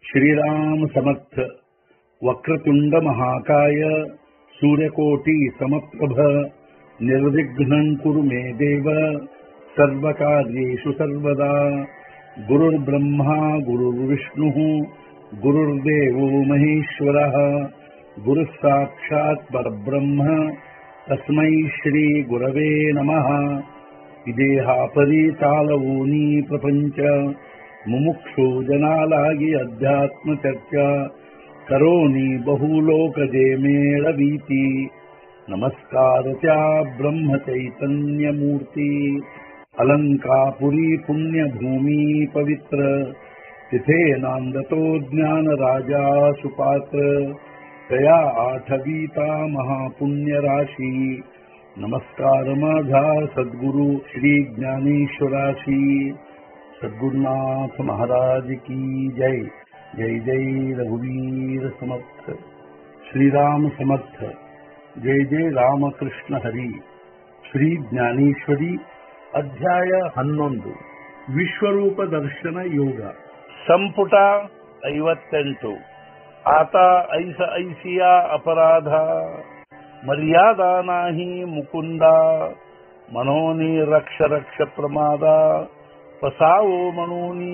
श्रीराम समर्थ वक्रतुंड महाकाय सूर्यकोटि समप्रभ निर्विघ्नं कुरु मे देव सर्वकार्येषु सर्वदा गुरुर्ब्रह्मा गुरुर्विष्णुः गुरुर्देवो महेश्वरः गुरुः साक्षात् परब्रह्म तस्मै श्रीगुरवे नमः ಇದೇಹಾಪರಿ ತಾಲವೂನಿ ಪ್ರಪಂಚ ಮುಮುಕ್ಷು ಜನಾಲಾಗಿ ಅಧ್ಯಾತ್ಮ ಚರ್ಚಾ ಕರೋನಿ ಬಹುಲೋಕಜೆ ಮೇಳವೀತಿ ನಮಸ್ಕಾರ ಚ ಬ್ರಹ್ಮ ಚೈತನ್ಯ ಮೂರ್ತಿ ಅಲಂಕಾಪುರಿ ಪುಣ್ಯ ಭೂಮಿ ಪವಿತ್ರ तिथे नांदतो ज्ञान राजा सुपात्र तया आठवीता महापुण्य राशी नमस्कार माझा सद्गुरु श्री ज्ञानेश्वराशी सद्गुरुनाथ महाराज की जय जय जय रघुवीर समर्थ श्रीराम समर्थ जय जय ರಾಮಕೃಷ್ಣ ಹರಿ ಶ್ರೀ ಜ್ಞಾನೇಶ್ವರಿ ಅಧ್ಯಾಯ ಹನ್ನೊಂದು ವಿಶ್ವರೂಪ ದರ್ಶನ ಯೋಗ ಸಂಪುಟ ಐವತ್ತೆಂಟು ಆತ ಐಸ ಐಸಿಯ ಅಪರಾಧ ಮರ್ಯಾದಾ ನಾಹಿ ಮುಕುಂದ ಮನೋನಿ ರಕ್ಷ ರಕ್ಷ ಪ್ರಮಾದ ಪಸಾವೋ ಮನೋನಿ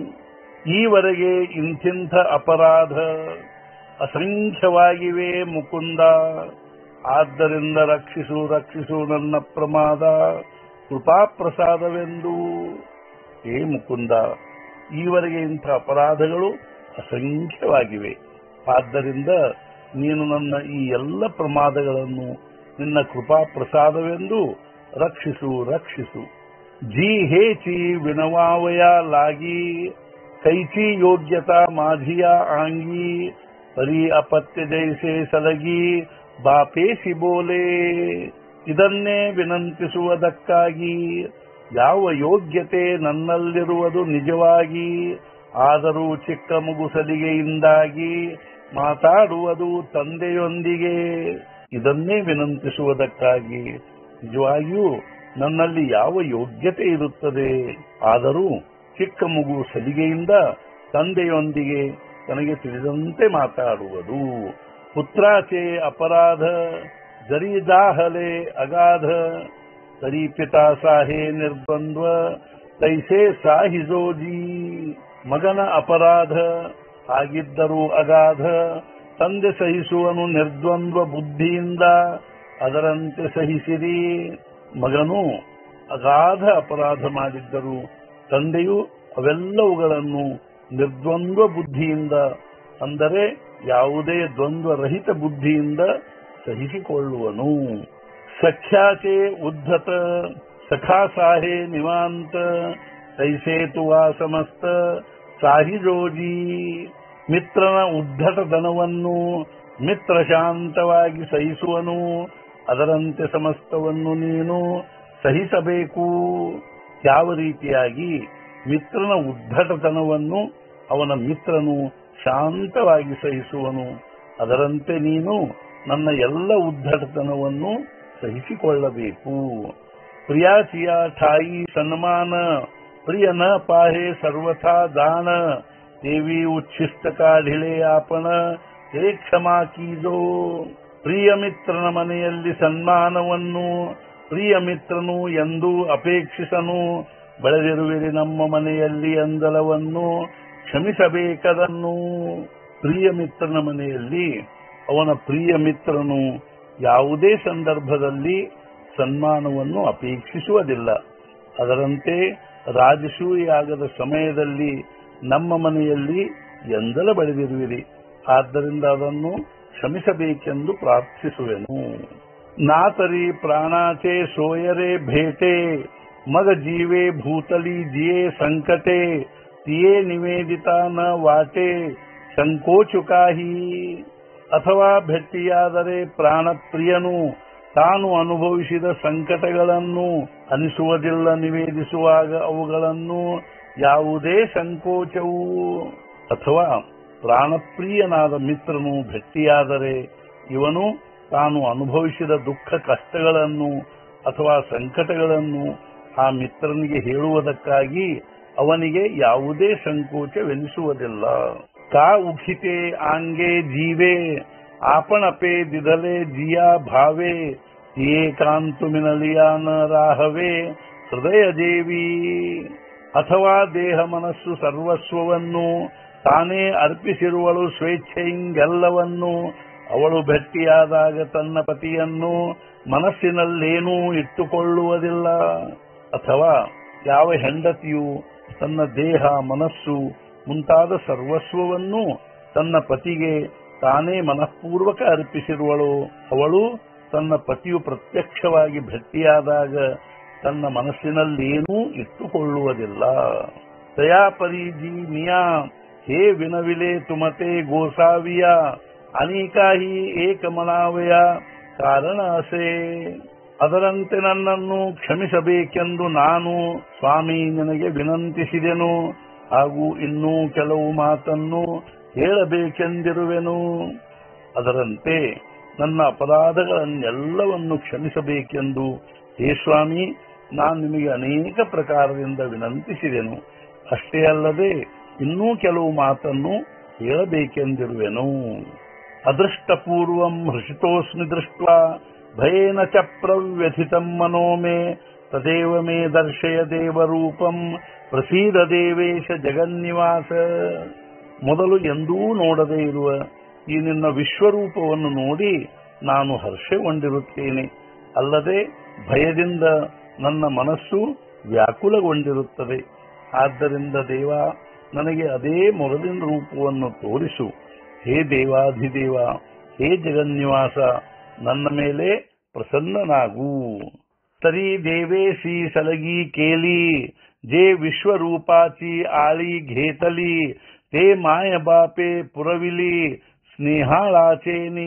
ಈವರೆಗೆ ಇಂಥಿಂಥ ಅಪರಾಧ ಅಸಂಖ್ಯವಾಗಿವೆ ಮುಕುಂದ ಆದ್ದರಿಂದ ರಕ್ಷಿಸು ರಕ್ಷಿಸು ನನ್ನ ಪ್ರಮಾದ ಕೃಪಾಪ್ರಸಾದವೆಂದು ಹೇ ಮುಕುಂದ ಈವರೆಗೆ ಇಂಥ ಅಪರಾಧಗಳು ಅಸಂಖ್ಯವಾಗಿವೆ ಆದ್ದರಿಂದ ನೀನು ನನ್ನ ಈ ಎಲ್ಲ ಪ್ರಮಾದಗಳನ್ನು ನಿನ್ನ ಕೃಪಾ ಪ್ರಸಾದವೆಂದು ರಕ್ಷಿಸು ರಕ್ಷಿಸು ಜಿ ಹೇಚಿ ವಿನವಾವಯ ಲಾಗಿ ಕೈಚಿ ಯೋಗ್ಯತಾ ಮಾಧಿಯ ಆಂಗಿ ಪರಿ ಅಪತ್ಯ ಜೈಸೆ ಸಲಗಿ ಬಾಪೇಸಿ ಬೋಲೆ ಇದನ್ನೇ ವಿನಂತಿಸುವುದಕ್ಕಾಗಿ ಯಾವ ಯೋಗ್ಯತೆ ನನ್ನಲ್ಲಿರುವುದು ನಿಜವಾಗಿ ಆದರೂ ಚಿಕ್ಕ ಮಗು ಸಲಿಗೆಯಿಂದಾಗಿ ಮಾತಾಡುವುದು ತಂದೆಯೊಂದಿಗೆ ಇದನ್ನೇ ವಿನಂತಿಸುವುದಕ್ಕಾಗಿ ನಿಜವಾಗಿಯೂ ನನ್ನಲ್ಲಿ ಯಾವ ಯೋಗ್ಯತೆ ಇರುತ್ತದೆ ಆದರೂ ಚಿಕ್ಕ ಮಗು ಸಲಿಗೆಯಿಂದ ತಂದೆಯೊಂದಿಗೆ ತನಗೆ ತಿಳಿದಂತೆ ಮಾತಾಡುವುದು ಪುತ್ರಾಚೆ ಅಪರಾಧ ಜರಿ ದಾಹಲೆ ಅಗಾಧ ತರಿ ಪಿತಾ ಸಾಹೆ ನಿರ್ದ್ವಂದ್ವ ತೈಸೆ ಸಾಹಿಜೋಜಿ ಮಗನ ಅಪರಾಧ ಆಗಿದ್ದರೂ ಅಗಾಧ ತಂದೆ ಸಹಿಸುವನು ನಿರ್ದ್ವಂದ್ವ ಬುದ್ಧಿಯಿಂದ ಅದರಂತೆ ಸಹಿಸಿರಿ ಮಗನು ಅಗಾಧ ಅಪರಾಧ ಮಾಡಿದ್ದರು ತಂದೆಯು ಅವೆಲ್ಲವುಗಳನ್ನು ನಿರ್ದ್ವಂದ್ವ ಬುದ್ಧಿಯಿಂದ ಅಂದರೆ ಯಾವುದೇ ದ್ವಂದ್ವರಹಿತ ಬುದ್ಧಿಯಿಂದ ಸಹಿಸಿಕೊಳ್ಳುವನು ಸಖ್ಯಾಚೆ ಉದ್ಧತ ಸಖಾ ಸಾಹೆ ನಿವಾಂತ ತೈಸೇತು ವಾ ಸಮಸ್ತ ಸಾಹಿಜೋಜಿ ಮಿತ್ರನ ಉದ್ಧಟತನವನ್ನು ಮಿತ್ರ ಶಾಂತವಾಗಿ ಸಹಿಸುವನು ಅದರಂತೆ ಸಮಸ್ತವನ್ನು ನೀನು ಸಹಿಸಬೇಕು ಯಾವ ರೀತಿಯಾಗಿ ಮಿತ್ರನ ಉದ್ಧಟತನವನ್ನು ಅವನ ಮಿತ್ರನು ಶಾಂತವಾಗಿ ಸಹಿಸುವನು ಅದರಂತೆ ನೀನು ನನ್ನ ಎಲ್ಲ ಉದ್ಧಟತನವನ್ನು ಸಹಿಸಿಕೊಳ್ಳಬೇಕು ಪ್ರಿಯಾಚಿಯ ಠಾಯಿ ಸನ್ಮಾನ ಪ್ರಿಯ ನ ಪಾಹೆ ಸರ್ವಥಾ ದಾನ ದೇವಿ ಉಚ್ಛಿಷ್ಟ ಕಾಢಿಳೆ ಆಪಣ ಹೇ ಕ್ಷಮಾ ಕೀಜೋ ಪ್ರಿಯ ಮಿತ್ರನ ಮನೆಯಲ್ಲಿ ಸನ್ಮಾನವನ್ನು ಪ್ರಿಯ ಮಿತ್ರನು ಎಂದು ಅಪೇಕ್ಷಿಸನು ಬೆಳೆದಿರುವಿರಿ ನಮ್ಮ ಮನೆಯಲ್ಲಿ ಅಂದಲವನ್ನು ಕ್ಷಮಿಸಬೇಕದನ್ನು ಪ್ರಿಯ ಮಿತ್ರನ ಮನೆಯಲ್ಲಿ ಅವನ ಪ್ರಿಯ ಮಿತ್ರನು ಯಾವುದೇ ಸಂದರ್ಭದಲ್ಲಿ ಸನ್ಮಾನವನ್ನು ಅಪೇಕ್ಷಿಸುವುದಿಲ್ಲ ಅದರಂತೆ ರಾಜಸೂಯಾಗದ ಸಮಯದಲ್ಲಿ ನಮ್ಮ ಮನೆಯಲ್ಲಿ ಎಂದಲ ಬೆಳೆದಿರುವಿರಿ ಆದ್ದರಿಂದ ಅದನ್ನು ಕ್ಷಮಿಸಬೇಕೆಂದು ಪ್ರಾರ್ಥಿಸುವೆನು ನಾತರಿ ಪ್ರಾಣಾಚೆ ಸೋಯರೆ ಭೇಟೆ ಮಗ ಜೀವೆ ಭೂತಲಿ ಜಿಯೇ ಸಂಕಟೆ ತಿಯೇ ನಿವೇದಿತ ನ ವಾಟೆ ಸಂಕೋಚುಕಾಹಿ ಅಥವಾ ಭೆಟ್ಟಿಯಾದರೆ ಪ್ರಾಣಪ್ರಿಯನು ತಾನು ಅನುಭವಿಸಿದ ಸಂಕಟಗಳನ್ನು ಅನಿಸುವುದಿಲ್ಲ ನಿವೇದಿಸುವಾಗ ಅವುಗಳನ್ನು ಯಾವುದೇ ಸಂಕೋಚವೂ ಅಥವಾ ಪ್ರಾಣಪ್ರಿಯನಾದ ಮಿತ್ರನು ಭೆಟ್ಟಿಯಾದರೆ ಇವನು ತಾನು ಅನುಭವಿಸಿದ ದುಃಖ ಕಷ್ಟಗಳನ್ನು ಅಥವಾ ಸಂಕಟಗಳನ್ನು ಆ ಮಿತ್ರನಿಗೆ ಹೇಳುವುದಕ್ಕಾಗಿ ಅವನಿಗೆ ಯಾವುದೇ ಸಂಕೋಚವೆನಿಸುವುದಿಲ್ಲ का उखिते आंगे जीवे आपण पे दिदले जिया भावे ಏಕಾಂತು ಮಿನಲಿಯ ನ ರಾಹವೇ ಹೃದಯ ದೇವಿ ಅಥವಾ ದೇಹ ಮನಸ್ಸು ಸರ್ವಸ್ವವನ್ನು ತಾನೇ ಅರ್ಪಿಸಿರುವಳು ಸ್ವೇಚ್ಛೆಯಿಂಗೆಲ್ಲವನ್ನು ಅವಳು ಭೆಟ್ಟಿಯಾದಾಗ ತನ್ನ ಪತಿಯನ್ನು ಮನಸ್ಸಿನಲ್ಲೇನೂ ಇಟ್ಟುಕೊಳ್ಳುವುದಿಲ್ಲ ಅಥವಾ ಯಾವ ಹೆಂಡತಿಯು ತನ್ನ ದೇಹ ಮನಸ್ಸು ಮುಂತಾದ ಸರ್ವಸ್ವವನ್ನು ತನ್ನ ಪತಿಗೆ ತಾನೇ ಮನಃಪೂರ್ವಕ ಅರ್ಪಿಸಿರುವಳು ಅವಳು ತನ್ನ ಪತಿಯು ಪ್ರತ್ಯಕ್ಷವಾಗಿ ಭೆಟ್ಟಿಯಾದಾಗ ತನ್ನ ಮನಸ್ಸಿನಲ್ಲೇನೂ ಇಟ್ಟುಕೊಳ್ಳುವುದಿಲ್ಲ ದಯಾಪರೀಜಿ ನಿಯಾ ಹೇ ವಿನವಿಲೆ ತುಮತೆ ಗೋಸಾವಿಯ ಅನೇಕಾಹಿ ಏಕಮನಾವಯ ಕಾರಣ ಅಸೆ ಅದರಂತೆ ನನ್ನನ್ನು ಕ್ಷಮಿಸಬೇಕೆಂದು ನಾನು ಸ್ವಾಮಿ ನಿನಗೆ ವಿನಂತಿಸಿದೆನು ಹಾಗೂ ಇನ್ನೂ ಕೆಲವು ಮಾತನ್ನು ಹೇಳಬೇಕೆಂದಿರುವೆನು ಅದರಂತೆ ನನ್ನ ಅಪರಾಧಗಳನ್ನೆಲ್ಲವನ್ನು ಕ್ಷಮಿಸಬೇಕೆಂದು ಹೇ ಸ್ವಾಮಿ ನಾನು ನಿಮಗೆ ಅನೇಕ ಪ್ರಕಾರದಿಂದ ವಿನಂತಿಸಿದೆನು ಅಷ್ಟೇ ಅಲ್ಲದೆ ಇನ್ನೂ ಕೆಲವು ಮಾತನ್ನು ಹೇಳಬೇಕೆಂದಿರುವೆನು ಅದೃಷ್ಟಪೂರ್ವಂ ಹೃಷಿತೋಸ್ಮಿ ದೃಷ್ಟ ಭಯೇನ ಚ ಪ್ರವ್ಯಥಿತಂ ಮನೋ ಮೇ ತದೇವ ಮೇ ದರ್ಶಯ ದೇವರೂಪಂ ಪ್ರಸೀದ ದೇವೇಶ ಜಗನ್ನಿವಾಸ ಮೊದಲು ಎಂದೂ ನೋಡದೇ ಇರುವ ಈ ನಿನ್ನ ವಿಶ್ವರೂಪವನ್ನು ನೋಡಿ ನಾನು ಹರ್ಷಗೊಂಡಿರುತ್ತೇನೆ ಅಲ್ಲದೆ ಭಯದಿಂದ ನನ್ನ ಮನಸ್ಸು ವ್ಯಾಕುಲಗೊಂಡಿರುತ್ತದೆ ಆದ್ದರಿಂದ ದೇವ ನನಗೆ ಅದೇ ಮೊದಲಿನ ರೂಪವನ್ನು ತೋರಿಸು ಹೇ ದೇವಾಧಿದೇವ ಹೇ ಜಗನ್ನಿವಾಸ ನನ್ನ ಮೇಲೆ ಪ್ರಸನ್ನನಾಗು ತರಿ ದೇವೇಶಿ ಸಲಗಿ ಕೇಲಿ ಜೇ ವಿಶ್ವರೂಪಾಚಿ ಆಳಿ ಘೇತಲಿ ತೇ ಮಾಯ ಬಾಪೆ ಪುರವಿಲಿ ಸ್ನೇಹಾಳಾಚೇನಿ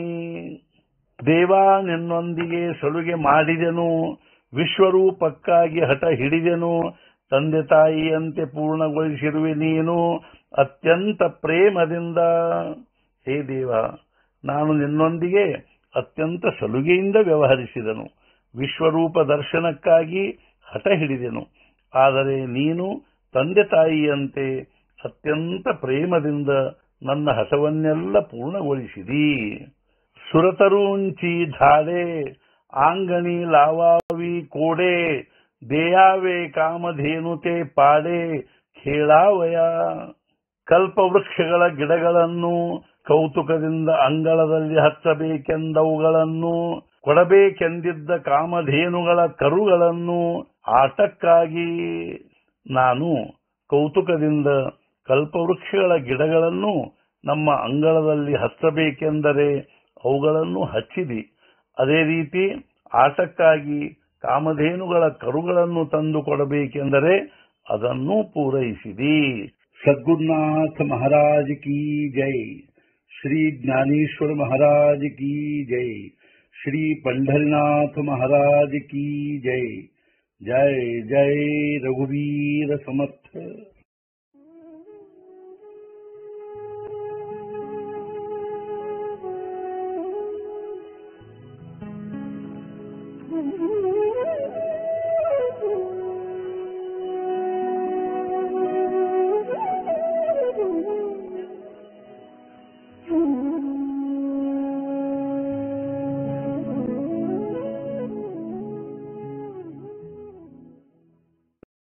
ದೇವಾ ನಿನ್ನೊಂದಿಗೆ ಸಲುಗೆ ಮಾಡಿದೆನು ವಿಶ್ವರೂಪಕ್ಕಾಗಿ ಹಠ ಹಿಡಿದೆನು ತಂದೆ ತಾಯಿಯಂತೆ ಪೂರ್ಣಗೊಳಿಸಿರುವೆ ನೀನು ಅತ್ಯಂತ ಪ್ರೇಮದಿಂದ ಹೇ ದೇವ ನಾನು ನಿನ್ನೊಂದಿಗೆ ಅತ್ಯಂತ ಸಲುಗೆಯಿಂದ ವ್ಯವಹರಿಸಿದನು ವಿಶ್ವರೂಪ ದರ್ಶನಕ್ಕಾಗಿ ಹಠ ಹಿಡಿದೆನು ಆದರೆ ನೀನು ತಂದೆ ತಾಯಿಯಂತೆ ಅತ್ಯಂತ ಪ್ರೇಮದಿಂದ ನನ್ನ ಹಠವನ್ನೆಲ್ಲ ಪೂರ್ಣಗೊಳಿಸಿದಿ ಸುರತರೂಂಚಿ ಧಾಡೆ ಆಂಗಣಿ ಲಾವಾವಿ ಕೋಡೆ ದೇಯಾವೆ ಕಾಮಧೇನುತೆ ಪಾಡೆ ಖೇಳಾವಯ ಕಲ್ಪವೃಕ್ಷಗಳ ಗಿಡಗಳನ್ನು ಕೌತುಕದಿಂದ ಅಂಗಳದಲ್ಲಿ ಹಚ್ಚಬೇಕೆಂದವುಗಳನ್ನು ಕೊಡಬೇಕೆಂದಿದ್ದ ಕಾಮಧೇನುಗಳ ಕರುಗಳನ್ನು ಆಟಕ್ಕಾಗಿ ನಾನು ಕೌತುಕದಿಂದ ಕಲ್ಪವೃಕ್ಷಗಳ ಗಿಡಗಳನ್ನು ನಮ್ಮ ಅಂಗಳದಲ್ಲಿ ಹಚ್ಚಬೇಕೆಂದರೆ ಅವುಗಳನ್ನು ಹಚ್ಚಿದಿ ಅದೇ ರೀತಿ ಆಟಕ್ಕಾಗಿ ಕಾಮಧೇನುಗಳ ಕರುಗಳನ್ನು ತಂದು ಕೊಡಬೇಕೆಂದರೆ ಅದನ್ನು ಪೂರೈಸಿದಿ ಸದ್ಗುರುನಾಥ ಮಹಾರಾಜ್ ಕಿ ಜೈ ಶ್ರೀ ಜ್ಞಾನೇಶ್ವರ ಮಹಾರಾಜ್ ಕಿ ಜೈ ಶ್ರೀ पंढरीनाथ महाराज की जय जय जय रघुवीर समर्थ Mm-hmm.